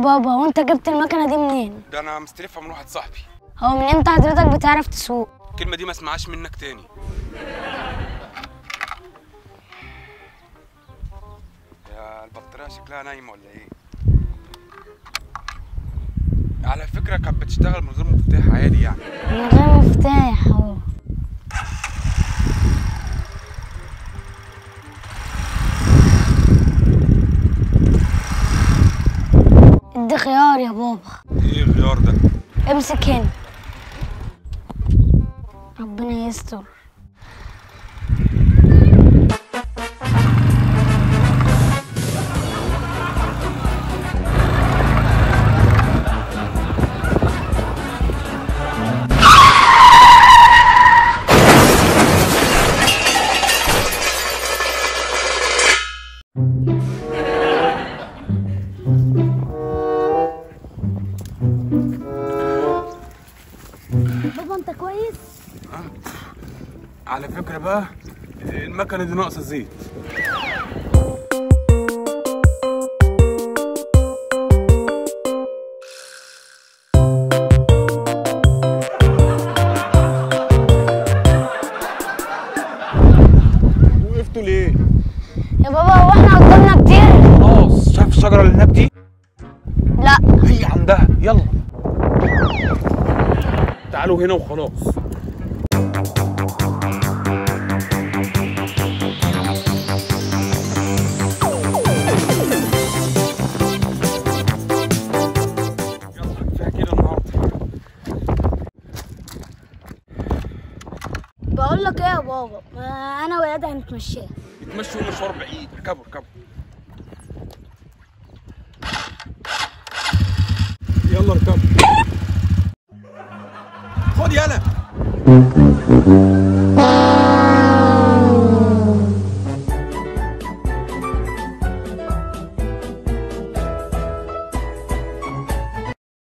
بابا وانت جبت المكنه دي منين ده انا مستلفها من واحد صاحبي هو من امتى حضرتك بتعرف تسوق الكلمه دي ما اسمعهاش منك تاني يا البطاريه شكلها نايمه ولا ايه على فكره كانت بتشتغل من غير مفتاح عادي يعني من غير مفتاح اهو ادي خيار يا بابا ايه الغيار ده امسك هنا ربنا يستر بابا انت كويس على فكره بقى المكنه دي ناقصه زيت وقفتوا ليه؟ يا بابا هو احنا قدامنا كتير خلاص شايف الشجره اللي هناك دي؟ لا هي عندها يلا تعالوا هنا وخلاص يلا كفايه كده النهارده بقول لك ايه يا بابا ما انا وياد هنتمشيها يتمشوا مشوار بعيد اركبوا اركبوا يلا اركبوا خد يلا